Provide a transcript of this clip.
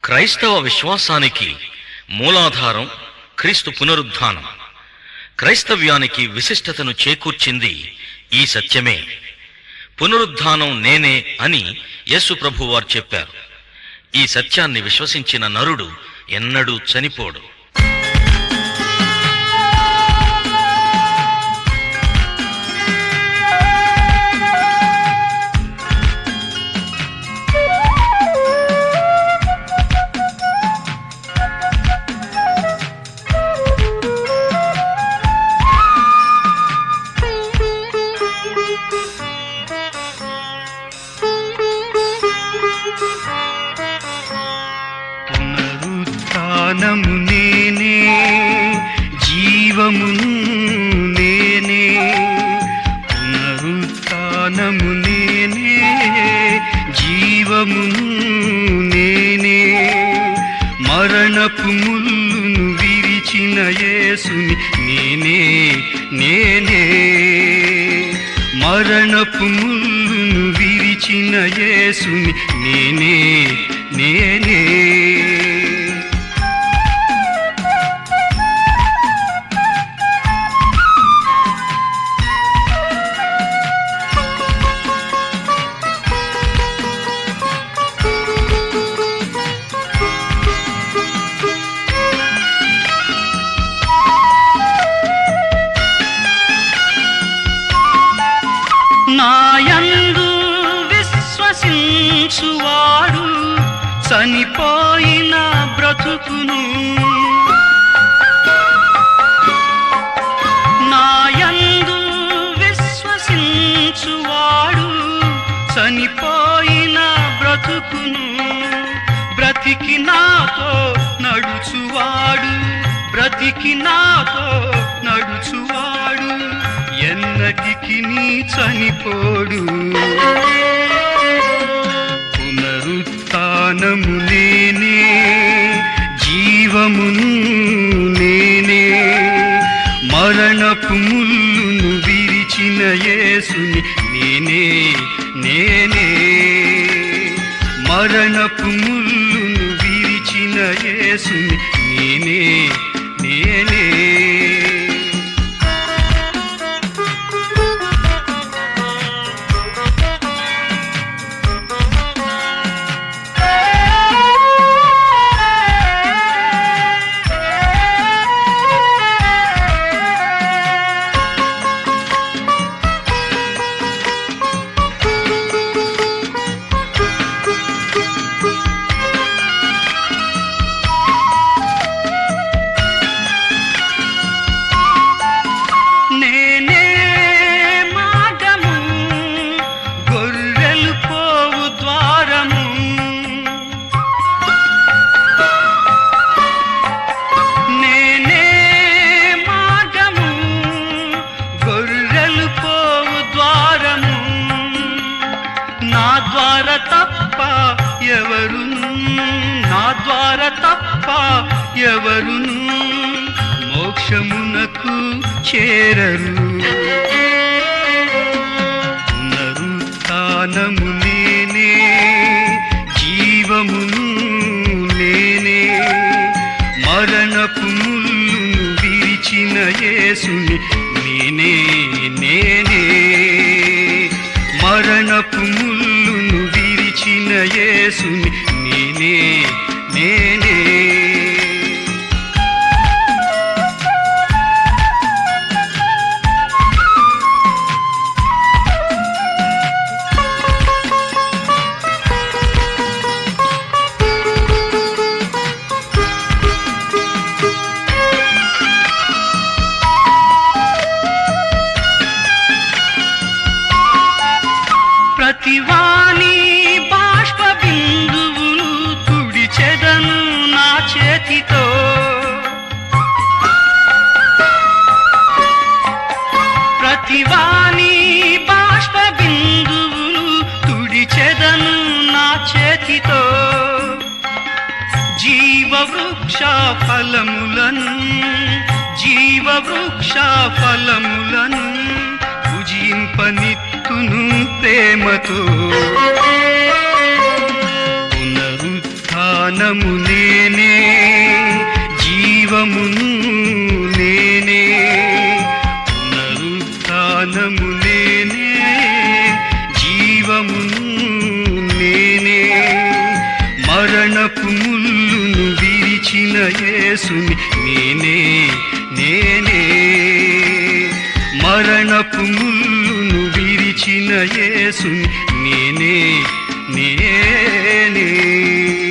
క్రైస్తవ విశ్వాసానికి మూలాధారం క్రీస్తు పునరుద్ధానం క్రైస్తవ్యానికి విశిష్టతను చేకూర్చింది ఈ సత్యమే పునరుద్ధానం నేనే అని యేసు ప్రభు వారు చెప్పారు ఈ సత్యాన్ని విశ్వసించిన నరుడు ఎన్నడూ చనిపోడు పునరుత్నము నేనే జీవము నేనే పునరుత్నము నేనే జీవము నేనే మరణపు ముల్లును విరిచిన యేసుని నేనే నేనే మరణపు ముల్లును విరిచిన యేసుని నేనే నేనే నాయందు విశ్వసించువాడు చనిపోయిన బ్రతుకును నాయందు విశ్వసించువాడు చనిపోయిన బ్రతుకును బ్రతికి నాతో నడుచువాడు బ్రతికి నాతో నడుచువాడు ఎన్నటికి నీ చనిపోడు పునరుత్నము నేనే జీవమును నేనే మరణపు ముల్లును విరిచిన యేసుని నేనే నేనే మరణపు ముల్లును విరిచిన యేసుని నేనే నేనే నేనే మార్గము గొర్రెలు పోవు ద్వారము నేనే మార్గము గొర్రెలు పోవు ద్వారము నా ద్వార తప్ప ఎవరును నా ద్వార తప్ప ఎవరును మోక్షమునకు చేరరు పునరుత్నము నేనే జీవమును నేనే మరణపు ముల్లును విరిచిన యేసుని నేనే నేనే మరణపు ముల్లును విరిచిన యేసుని నేనే నేనే ప్రతివాని బాష్ప బిందువులు తుడిచెదను నా చేతితో ప్రతివాని బాష్ప బిందువులు తుడిచెదను నా చేతితో జీవ వృక్ష ఫలములను జీవ వృక్ష ఫలములను భుజింపనిత్తును ప్రేమతో పునరుత్థాన పునరుత్థానము నేనే జీవమును నేనే పునరుత్థానము నేనే జీవమును నేనే మరణపు ముల్లును విరిచిన యేసుని నేనే నేనే మరణపు ముల్లును విరిచిన యేసుని నేనే నేనే